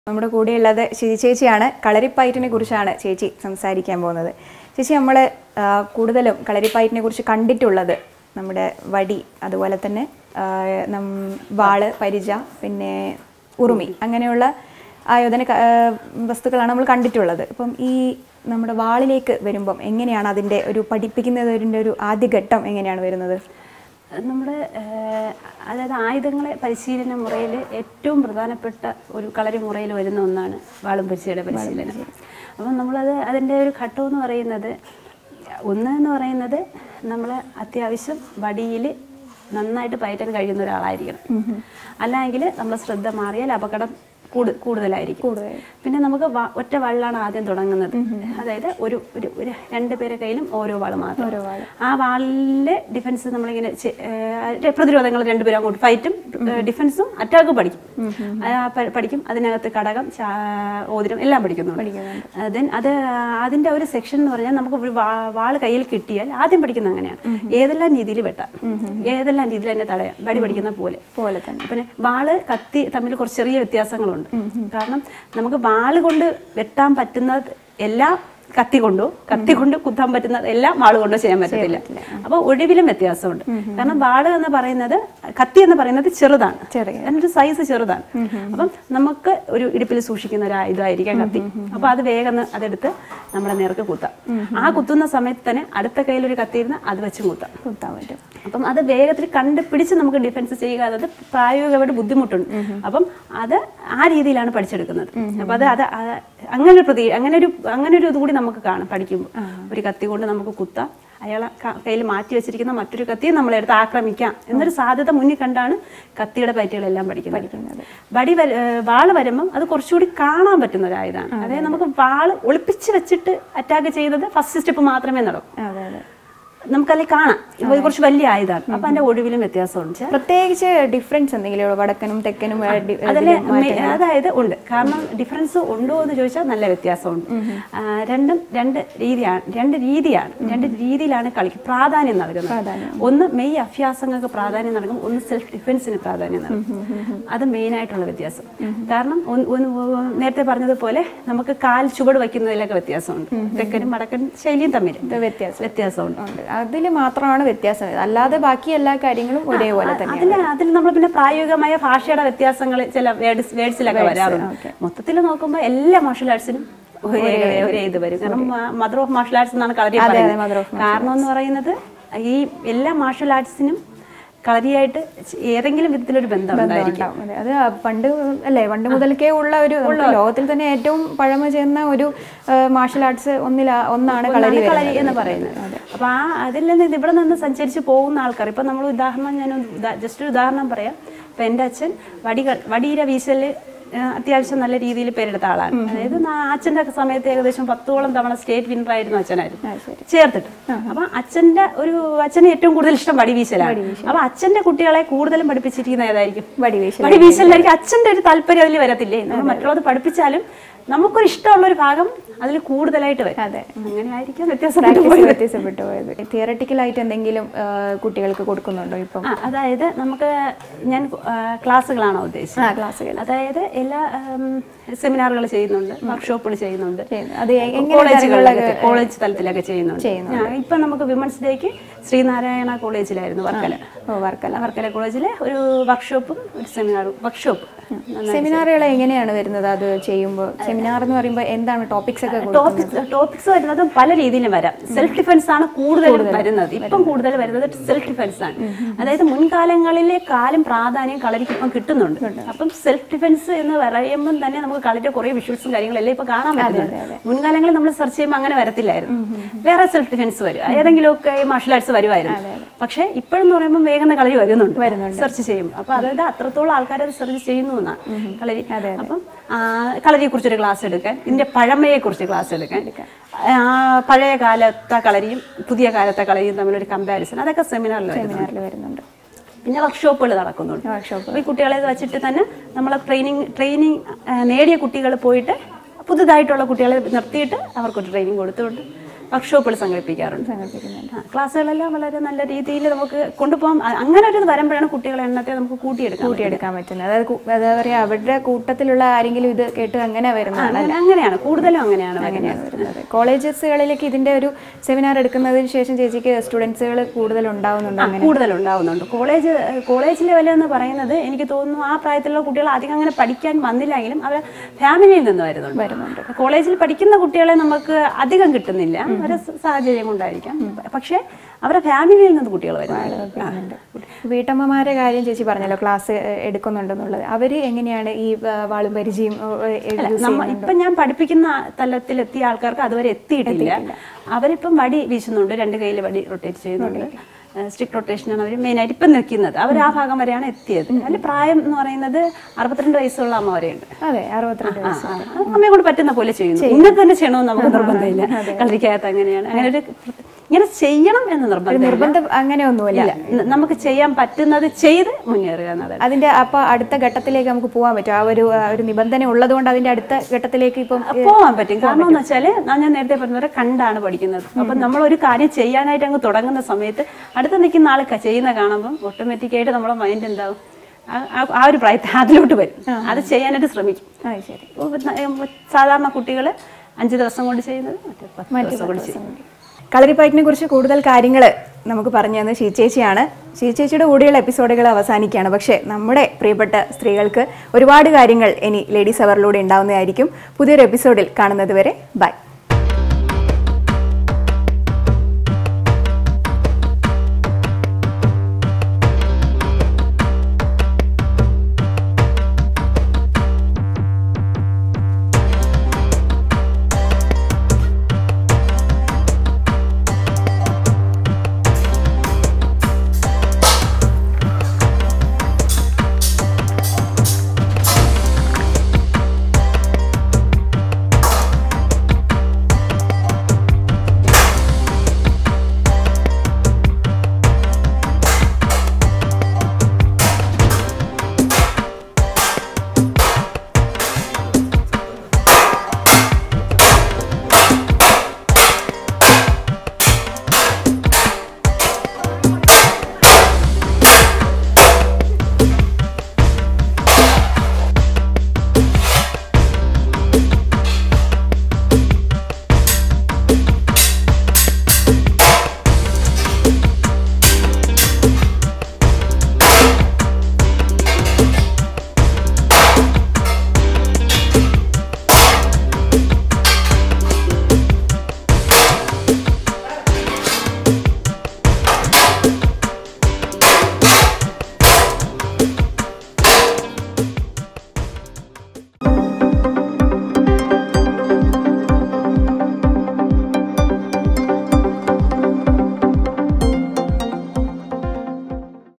നമ്മുടെ കൂടെയുള്ളത് ശിരി ചേച്ചിയാണ് കളരിപ്പയറ്റിനെ കുറിച്ചാണ് ചേച്ചി സംസാരിക്കാൻ പോകുന്നത് ചേച്ചി നമ്മൾ കൂടുതലും കളരിപ്പയറ്റിനെ കുറിച്ച് കണ്ടിട്ടുള്ളത് നമ്മുടെ വടി അതുപോലെ തന്നെ ആ, നം വാള് പരിച പിന്നെ ഉറുമി അങ്ങനെയുള്ള ആയോധന ക- ആ, വസ്തുക്കളാണ് നമ്മൾ കണ്ടിട്ടുള്ളത് അപ്പം ഈ നമ്മുടെ വാളിലേക്ക് വരുമ്പം എങ്ങനെയാണ് അതിൻ്റെ ഒരു പഠിപ്പിക്കുന്നതിൻ്റെ ഒരു ആദ്യഘട്ടം എങ്ങനെയാണ് വരുന്നത് നമ്മുടെ ഏഹ്, അതായത് ആയുധങ്ങളെ പരിശീലന മുറയിൽ ഏറ്റവും പ്രധാനപ്പെട്ട ഒരു കളരി മുറയിൽ വരുന്ന ഒന്നാണ് വാളും പരിചയുടെ പരിശീലനം അപ്പം നമ്മളത് അതിൻ്റെ ഒരു ഘട്ടം എന്ന് പറയുന്നത് ഒന്ന് എന്ന് പറയുന്നത് നമ്മൾ അത്യാവശ്യം വടിയിൽ നന്നായിട്ട് പയറ്റാൻ കഴിയുന്ന ഒരാളായിരിക്കണം അല്ലെങ്കിൽ നമ്മൾ ശ്രദ്ധ മാറിയാൽ അപകടം കൂടു കൂടുതലായിരിക്കും പിന്നെ നമുക്ക് വ- ഒറ്റ വള്ളാണ് ആദ്യം തുടങ്ങുന്നത് അതായത് ഒരു ഒരു ഒരു രണ്ട് പേരെ കയ്യിലും ഓരോ വാള് മാത്രം ആ വാളിലെ ഡിഫൻസ് നമ്മളിങ്ങനെ ചെ- ഏഹ് പ്രതിരോധങ്ങൾ രണ്ടുപേരും അങ്ങോട്ട് ഫൈറ്റും ഡിഫൻസും അറ്റാക്കും പഠിക്കും ആ, പ- പഠിക്കും അതിനകത്ത് കടകം ചാ- ഓതിരം എല്ലാം പഠിക്കുന്നുണ്ട് ദെൻ അത് അതിന്റെ ഒരു സെക്ഷൻ എന്ന് പറഞ്ഞാൽ നമുക്ക് ഒരു വാ- വാള് കയ്യിൽ കിട്ടിയാൽ ആദ്യം പഠിക്കുന്നത് അങ്ങനെയാണ് ഏതെല്ലാം രീതിയിൽ വെട്ടാം ഏതെല്ലാം രീതിയിൽ തന്നെ തടയാം വടി പഠിക്കുന്ന പോലെ പോലെ തന്നെ പിന്നെ വാള് കത്തി തമ്മിൽ കുറച്ച് ചെറിയ വ്യത്യാസങ്ങളുണ്ട് കാരണം നമുക്ക് വാള് കൊണ്ട് വെട്ടാൻ പറ്റുന്നത് എല്ലാം കത്തി കൊണ്ടോ കത്തി കൊണ്ട് കുത്താൻ പറ്റുന്നത് എല്ലാം വാള് കൊണ്ടോ ചെയ്യാൻ പറ്റത്തില്ല അപ്പൊ ഒഴിവിലും വ്യത്യാസമുണ്ട് കാരണം വാള് എന്ന് പറയുന്നത് കത്തി എന്ന് പറയുന്നത് ചെറുതാണ് ചെറിയ. അതിനൊരു സൈസ് ചെറുതാണ് അപ്പം നമുക്ക് ഒരു ഇടുപ്പിൽ സൂക്ഷിക്കുന്ന ഒരു ആയുധമായിരിക്കാം കത്തി അപ്പൊ അത് വേഗം ഒന്ന് അതെടുത്ത് നമ്മുടെ നേർക്ക് കുത്താം ആ കുത്തുന്ന സമയത്ത് തന്നെ അടുത്ത കയ്യിൽ ഒരു കത്തി ഇരുന്ന് അത് വെച്ച് കുത്താം കുത്താൻ പറ്റും അപ്പം അത് വേഗത്തിൽ കണ്ടുപിടിച്ച് നമുക്ക് ഡിഫൻസ് ചെയ്യുക എന്നത് പ്രായോഗികമായിട്ട് ബുദ്ധിമുട്ടുണ്ട് അപ്പം അത് ആ രീതിയിലാണ് പഠിച്ചെടുക്കുന്നത് അപ്പം അത് അത് അത് അങ്ങനെ ഒരു പ്രതി അങ്ങനെ ഒരു അങ്ങനെ ഒരു ഇത് കൂടി നമുക്ക് കാണാം പഠിക്കുമ്പോൾ ഒരു കത്തി കൊണ്ട് നമുക്ക് കുത്താം അയാളെ കയ്യിൽ മാറ്റി വെച്ചിരിക്കുന്ന മറ്റൊരു കത്തിയെ നമ്മളെടുത്ത് ആക്രമിക്കാം എന്നൊരു സാധ്യത മുന്നിൽ കണ്ടാണ് കത്തിയുടെ പയറ്റുകളെല്ലാം പഠിക്കുന്നത് വടി വര- ഏഹ് വാള് വരുമ്പം അത് കുറച്ചുകൂടി കാണാൻ പറ്റുന്ന ഒരു ആയുധമാണ് അതായത് നമുക്ക് വാള് ഒളിപ്പിച്ച് വെച്ചിട്ട് അറ്റാക്ക് ചെയ്തത് ഫസ്റ്റ് സ്റ്റെപ്പ് മാത്രമേ നടക്കൂ അതെ അതെ നമുക്കതിൽ കാണാം ഇത് കുറച്ച് വലിയ ആയുധമാണ് അപ്പൊ അതിന്റെ ഒഴിവിലും വ്യത്യാസമുണ്ട് പ്രത്യേകിച്ച് ഡിഫറൻസ് എന്തെങ്കിലും ഉള്ളോ? വടക്കനും തെക്കനും ആ, ഡി- അതില് ഇതില് മെ- അതായത് ഉണ്ട് കാരണം ഡിഫറൻസ് ഉണ്ടോ എന്ന് ചോദിച്ചാൽ നല്ല വ്യത്യാസമുണ്ട് ആ, രണ്ടും രണ്ട് രീതിയാണ് രണ്ട് രീതിയാണ് രണ്ട് രീതിയിലാണ് കളിക്ക് പ്രാധാന്യം നൽകുന്നത് ഒന്ന് മെയ് അഭ്യാസങ്ങൾക്ക് പ്രാധാന്യം നൽകും ഒന്ന് സെൽഫ് ഡിഫൻസിന് പ്രാധാന്യം നൽകും അത് മെയിൻ ആയിട്ടുള്ള വ്യത്യാസം കാരണം ഒന്ന് ഒന്ന് നേരത്തെ പറഞ്ഞതുപോലെ നമുക്ക് കാൽ ചുവട് വയ്ക്കുന്നതിലൊക്കെ വ്യത്യാസമുണ്ട് തെക്കനും വടക്കനും ശൈലിയും തമ്മിൽ വ്യത്യാസം വ്യത്യാസമുണ്ട് ഉണ്ട് അതിൽ മാത്രമാണ് വ്യത്യാസം വരുന്നത്. അല്ലാതെ ബാക്കി എല്ലാ കാര്യങ്ങളും ഒരേപോലെ തന്നെ അതിൽ അതിൽ നമ്മൾ പിന്നെ പ്രായോഗികമായ ഭാഷയുടെ വ്യത്യാസങ്ങൾ ചില വേർഡ്സ് വേർഡ്സിലൊക്കെ വരാറുണ്ട് മൊത്തത്തിൽ നോക്കുമ്പോൾ എല്ലാ മാർഷൽ ആർട്സിനും ഒരേ ഒരേ ഇത് വരും കാരണം മദർ ഓഫ് മാർഷൽ ആർട്സ് എന്നാണ് കളരി mother പറയുന്നത് of കാരണം എന്ന് പറയുന്നത് ഈ എല്ലാ മാർഷൽ ആർട്സിനും കളരിയായിട്ട് ഏതെങ്കിലും വിധത്തിലൊരു ബന്ധം ഉണ്ടായിരിക്കും ഉണ്ടാവും. അതെ. അത് പണ്ട് അല്ലേ പണ്ട് മുതൽക്കേ ഉള്ള ഒരു നമുക്ക് ലോകത്തിൽ തന്നെ ഏറ്റവും പഴമ ചെയ്യുന്ന ഒരു മാർഷൽ ആർട്സ് ഒന്നില ഒന്നാണ് കളരി ഒന്നാണ് കളരി വരുന്നത്. എന്ന് പറയുന്നത് അപ്പൊ ആ അതിൽ നിന്ന് ഇവിടെ നിന്ന് സഞ്ചരിച്ച് പോകുന്ന ആൾക്കാർ ഇപ്പൊ നമ്മൾ ഉദാഹരണം ഞാൻ ജസ്റ്റ് ഒരു ഉദാഹരണം പറയാം ഇപ്പൊ എൻ്റെ അച്ഛൻ വടി ക- വടിയിര വീശല് ആ, അത്യാവശ്യം നല്ല രീതിയിൽ പേരെടുത്ത ആളാണ് അതായത് നാ- അച്ഛൻ്റെ ഒക്കെ സമയത്ത് ഏകദേശം പത്തോളം തവണ സ്റ്റേറ്റ് വിന്നർ ആയിരുന്നു അച്ഛനായിരുന്നു ചേർത്തിട്ട് അപ്പൊ അച്ഛന്റെ ഒരു അച്ഛന് ഏറ്റവും കൂടുതൽ ഇഷ്ടം വടി വീശലാണ് അപ്പൊ അച്ഛന്റെ കുട്ടികളെ കൂടുതലും പഠിപ്പിച്ചിരിക്കുന്ന ഏതായിരിക്കും വടിവീശൽ വടി വീശലായിരിക്കും അച്ഛന്റെ ഒരു താല്പര്യം അതിൽ വരത്തില്ലേ നമ്മൾ മറ്റുള്ളത് പഠിപ്പിച്ചാലും നമുക്കൊരു ഇഷ്ടമുള്ള ഒരു ഭാഗം അതിൽ കൂടുതലായിട്ട് വരും അതെ. അങ്ങനെ ആയിരിക്കും വ്യത്യാസം പ്രാക്ടീസ് വ്യത്യാസപ്പെട്ടു പോയത് തിയറട്ടിക്കലായിട്ട് എന്തെങ്കിലും ആ, കുട്ടികൾക്ക് കൊടുക്കുന്നുണ്ടോ ഇപ്പം ആ, അതായത് നമുക്ക് ഞാൻ ആ, ക്ലാസ്സുകളാണോ ഉദ്ദേശിച്ചത് ആ ക്ലാസ്സുകൾ അതായത് എല്ലാ സെമിനാറുകൾ ചെയ്യുന്നുണ്ട് വർക്ക്ഷോപ്പുകൾ ചെയ്യുന്നുണ്ട് ചെയ്യുന്നു. അത് എ- എങ്ങനെ കോളേജുകളിലൊക്കെ കോളേജ് തലത്തിലൊക്കെ ചെയ്യുന്നുണ്ട് ചെയ്യുന്നുണ്ട്. ഞാൻ ഇപ്പൊ നമുക്ക് വിമൻസ് ഡേക്ക് ശ്രീനാരായണ കോളേജിലായിരുന്നു വർക്കല ഓ വർക്കല വർക്കല കോളേജിലെ ഒരു വർക്ക്ഷോപ്പും ഒരു സെമിനാറും വർക്ക്ഷോപ്പ് സെമിനാറുകൾ എങ്ങനെയാണ് വരുന്നത് അത് ചെയ്യുമ്പോൾ സെമിനാർ എന്ന് പറയുമ്പോൾ എന്താണ് ടോപ്പിക്സ് ഒക്കെ കൊടുക്കുന്നത്? ടോപ്പിക്സ് ടോപ്പിക്സ് വരുന്നത് പല രീതിയിലും വരാം സെൽഫ് ഡിഫൻസ് ആണ് കൂടുതൽ വരുന്നത് ഇപ്പം കൂടുതൽ വരുന്നത് സെൽഫ് ഡിഫൻസ് ആണ് അതായത് മുൻകാലങ്ങളിലെ കാലം പ്രാധാന്യം കളരിക്ക് ഇപ്പം കിട്ടുന്നുണ്ട് അപ്പം സെൽഫ് ഡിഫൻസ് എന്ന് പറയുമ്പം തന്നെ നമുക്ക് കളരിയുടെ കുറേ വിഷ്വൽസും കാര്യങ്ങളെല്ലാം ഇപ്പൊ കാണാൻ പറ്റുന്നുണ്ട് മുൻകാലങ്ങളിൽ നമ്മൾ സെർച്ച് ചെയ്യുമ്പോൾ അങ്ങനെ വരത്തില്ലായിരുന്നു വേറെ സെൽഫ് ഡിഫൻസ് വരും ഏതെങ്കിലുമൊക്കെ മാർഷൽ ആർട്സ് വരുമായിരുന്നു പക്ഷേ ഇപ്പോഴെന്ന് പറയുമ്പോൾ വേഗം കളരി വരുന്നുണ്ട് സെർച്ച് ചെയ്യുമ്പോൾ അപ്പൊ അതായത് അത്രത്തോളം ആൾക്കാർ അത് സെർച്ച് ചെയ്യുന്നു എന്നാണ് കളരി അപ്പം കളരിയെ കുറിച്ചൊരു ക്ലാസ് എടുക്കാൻ ഇതിന്റെ പഴമയെ കുറിച്ച് ക്ലാസ് എടുക്കാൻ ആ, പഴയ കാലത്തെ കളരിയും പുതിയ കാലത്തെ കളരിയും തമ്മിലൊരു കമ്പാരിസൺ അതൊക്കെ സെമിനാറിൽ സെമിനാറിൽ വരുന്നുണ്ട് പിന്നെ വർക്ക്ഷോപ്പുകൾ നടക്കുന്നുണ്ട് വർക്ക്ഷോപ്പ് അപ്പോൾ ഈ കുട്ടികളെ വെച്ചിട്ട് തന്നെ നമ്മൾ ട്രെയിനിങ് ട്രെയിനിങ് നേടിയ കുട്ടികൾ പോയിട്ട് പുതുതായിട്ടുള്ള കുട്ടികളെ നിർത്തിയിട്ട് അവർക്കൊരു ട്രെയിനിങ് കൊടുത്തുകൊണ്ട് വർക്ക്ഷോപ്പുകൾ സംഘടിപ്പിക്കാറുണ്ട് സംഘടിപ്പിക്കുന്നുണ്ട് ആ, ക്ലാസ്സുകളെല്ലാം വളരെ നല്ല രീതിയിൽ നമുക്ക് കൊണ്ടുപോകാം അ- അങ്ങനെ ഒരു ഇത് വരുമ്പോഴാണ് കുട്ടികളെ എണ്ണത്തെ നമുക്ക് കൂട്ടിയെടുക്കാം കൂട്ടിയെടുക്കാൻ പറ്റുന്നത് അതായത് കു- എന്താ പറയാ അവരുടെ കൂട്ടത്തിലുള്ള ആരെങ്കിലും ഇത് കേട്ട് അങ്ങനെ വരുന്നതാണ് അങ്ങനെ അങ്ങനെയാണ് കൂടുതലും അങ്ങനെയാണ് വരുന്നത്. അങ്ങനെയാണ് വരുന്നത് കോളേജസുകളിലേക്ക് ഇതിന്റെ ഒരു സെമിനാർ എടുക്കുന്നതിന് ശേഷം ചേച്ചിക്ക് സ്റ്റുഡൻസുകൾ കൂടുതൽ ഉണ്ടാവുന്നുണ്ട് അങ്ങനെ കൂടുതൽ ഉണ്ടാവുന്നുണ്ട് കോളേജ് കോളേജ് ലെവൽ എന്ന് പറയുന്നത് എനിക്ക് തോന്നുന്നു ആ പ്രായത്തിലുള്ള കുട്ടികൾ അധികം അങ്ങനെ പഠിക്കാൻ വന്നില്ലെങ്കിലും അവർ ഫാമിലിയിൽ നിന്ന് വരുന്നുണ്ട് വരുന്നുണ്ട് കോളേജിൽ പഠിക്കുന്ന കുട്ടികളെ നമുക്ക് അധികം കിട്ടുന്നില്ല ഒരു സാഹചര്യം കൊണ്ടായിരിക്കാം പക്ഷേ അവരുടെ ഫാമിലിയിൽ നിന്ന് കുട്ടികൾ വരുന്നുണ്ട് ആ. വീട്ടമ്മമാരുടെ കാര്യം ചേച്ചി പറഞ്ഞല്ലോ ക്ലാസ് ഏഹ്, എടുക്കുന്നുണ്ടെന്നുള്ളത് അവര് എങ്ങനെയാണ് ഈ ആ, വാളും പരിചയം ഏഹ്, ഏഹ്, use നമ്മ ഇപ്പം ഞാൻ പഠിപ്പിക്കുന്ന തലത്തിലെത്തിയ ആൾക്കാർക്ക് അതുവരെ എത്തിയിട്ടില്ല അവരിപ്പം വടി വീശുന്നുണ്ട് രണ്ട് കയ്യിൽ വടി റൊട്ടേറ്റ് ചെയ്യുന്നുണ്ട് സ്റ്റിക് റൊട്ടേഷനാണ് അവർ മെയിനായിട്ട് ഇപ്പം നിൽക്കുന്നത് അവർ ആ ഭാഗം വരെയാണ് എത്തിയത് അതിൽ പ്രായം എന്ന് പറയുന്നത് അറുപത്തിരണ്ട് വയസ്സുള്ള അമ്മ വരെയുണ്ട് അതെ അറുപത്തിരണ്ട് ആ, ആ. അമ്മയെ കൊണ്ട് പറ്റുന്ന പോലെ ചെയ്യുന്നു ഇങ്ങനെ തന്നെ ചെയ്യണമെന്ന് നമുക്ക് നിർബന്ധമില്ല കളിക്കകത്ത് അങ്ങനെയാണ് അങ്ങനെ ഒരു ഇങ്ങനെ ചെയ്യണം എന്ന് നിർബന്ധമില്ല നിർബന്ധം അങ്ങനെയൊന്നുമില്ല ഇല്ല ന- നമുക്ക് ചെയ്യാൻ പറ്റുന്നത് ചെയ്ത് മുന്നേറുക എന്നതാണ് അതിന്റെ അപ്പൊ അടുത്ത ഘട്ടത്തിലേക്ക് നമുക്ക് പോകാൻ പറ്റും ആ ഒരു ആ ഒരു നിബന്ധന ഉള്ളതുകൊണ്ട് അതിന്റെ അടുത്ത ഘട്ടത്തിലേക്ക് ഇപ്പം പോവാൻ പറ്റും കാരണം എന്ന് വെച്ചാൽ ഞാൻ നേരത്തെ പറഞ്ഞ പോലെ കണ്ടാണ് പഠിക്കുന്നത് അപ്പം നമ്മൾ ഒരു കാര്യം ചെയ്യാനായിട്ട് അങ്ങ് തുടങ്ങുന്ന സമയത്ത് അടുത്ത് നിൽക്കുന്ന ആൾ ക- ചെയ്യുന്ന കാണുമ്പം ഓട്ടോമാറ്റിക്കായിട്ട് നമ്മുടെ മൈൻഡ് എന്താവും ആ- ആ- ആ ഒരു പ്രായത്തിൽ അതിലോട്ട് വരും അത് ചെയ്യാനായിട്ട് ശ്രമിക്കും ആ ശരി ഇപ്പൊ ന- ഏ, സാധാരണ കുട്ടികൾ അഞ്ച് ദിവസം കൊണ്ട് ചെയ്യുന്നത് മറ്റേ പത്ത് ദിവസം കൊണ്ട് ചെയ്യും കളരിപ്പയറ്റിനെ കുറിച്ച് കൂടുതൽ കാര്യങ്ങൾ നമുക്ക് പറഞ്ഞു തന്നത് ഷീച്ചേച്ചിയാണ് ഷീച്ചേച്ചിയുടെ കൂടെയുള്ള എപ്പിസോഡുകൾ അവസാനിക്കുകയാണ് പക്ഷേ നമ്മുടെ പ്രിയപ്പെട്ട സ്ത്രീകൾക്ക് ഒരുപാട് കാര്യങ്ങൾ ഇനി ലേഡീസ് അവറിലൂടെ ഉണ്ടാവുന്നതായിരിക്കും പുതിയൊരു എപ്പിസോഡിൽ കാണുന്നത് വരെ ബൈ